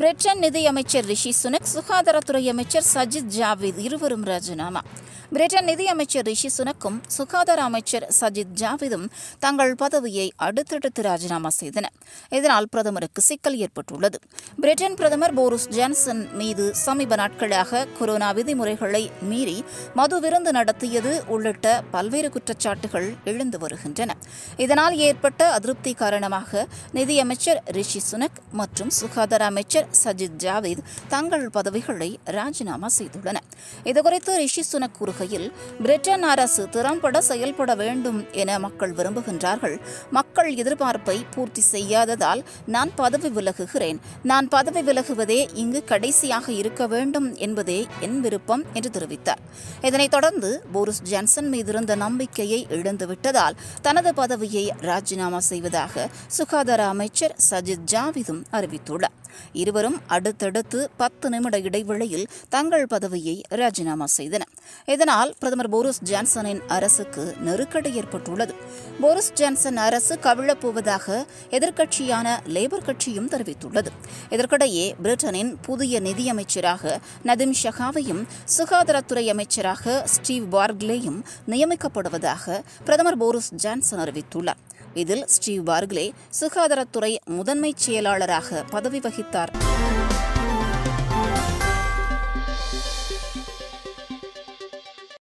Britain நிதியமைச்சர் ரிஷி சுனக் சுகாதாரத்துறை அமைச்சர் சஜித் ஜாவித் இருவரும் ராஜினாமா பிரிட்டன் நிதியமைச்சர் ரிஷி சுனக்கும் சுகாதார அமைச்சர் சஜித் ஜாவிதும் தங்கள் பதவியை அடுத்தடுத்து ராஜினாமா செய்தனர் இதனால் பிரதமருக்கு சிக்கல் ஏற்பட்டுள்ளது பிரிட்டன் பிரதமர் போரிஸ் ஜான்சன் மீது சமீப நாட்களாக கொரோனா விதிமுறைகளை மீறி மது விருந்து நடத்தியது உள்ளிட்ட பல்வேறு குற்றச்சாட்டுகள் எழுந்து வருகின்றன இதனால் ஏற்பட்ட அதிருப்தி காரணமாக நிதியமைச்சர் ரிஷி சுனக் மற்றும் சுகாதார அமைச்சர் சஜித் ஜாவித் தங்கள் பதவிகளை ராஜினாமா செய்துள்ளனர் இதுகுறித்து ரிஷி சுனக் கூறுகையில் பிரிட்டன் அரசு திறம்பட செயல்பட வேண்டும் என மக்கள் விரும்புகின்றார்கள் மக்கள் எதிர்பார்ப்பை பூர்த்தி செய்யாததால் நான் பதவி விலகுகிறேன் நான் பதவி விலகுவதே இங்கு கடைசியாக இருக்க வேண்டும் என்பதே என் விருப்பம் என்று தெரிவித்தார் இதனைத் தொடர்ந்து போரிஸ் ஜான்சன் மீதிருந்த நம்பிக்கையை இழந்துவிட்டதால் தனது பதவியை ராஜினாமா செய்வதாக சுகாதார அமைச்சர் சஜித் ஜாவிதும் அறிவித்துள்ளார் இருவரும் அடுத்தடுத்து பத்து நிமிட இடைவெளியில் தங்கள் பதவியை ராஜினாமா செய்தனர் இதனால் பிரதமர் போரிஸ் ஜான்சனின் அரசுக்கு நெருக்கடி ஏற்பட்டுள்ளது போரிஸ் ஜான்சன் அரசு கவிழப்போவதாக எதிர்க்கட்சியான லேபர் கட்சியும் தெரிவித்துள்ளது இதற்கிடையே பிரிட்டனின் புதிய நிதியமைச்சராக நதிம் ஷகாவையும் சுகாதாரத்துறை அமைச்சராக ஸ்டீவ் பார்க்லேயும் நியமிக்கப்படுவதாக பிரதமர் போரிஸ் ஜான்சன் அறிவித்துள்ளார் இதில் ஸ்டீவ் பார்க்லே சுகாதாரத்துறை முதன்மைச் செயலாளராக பதவி வகித்தார்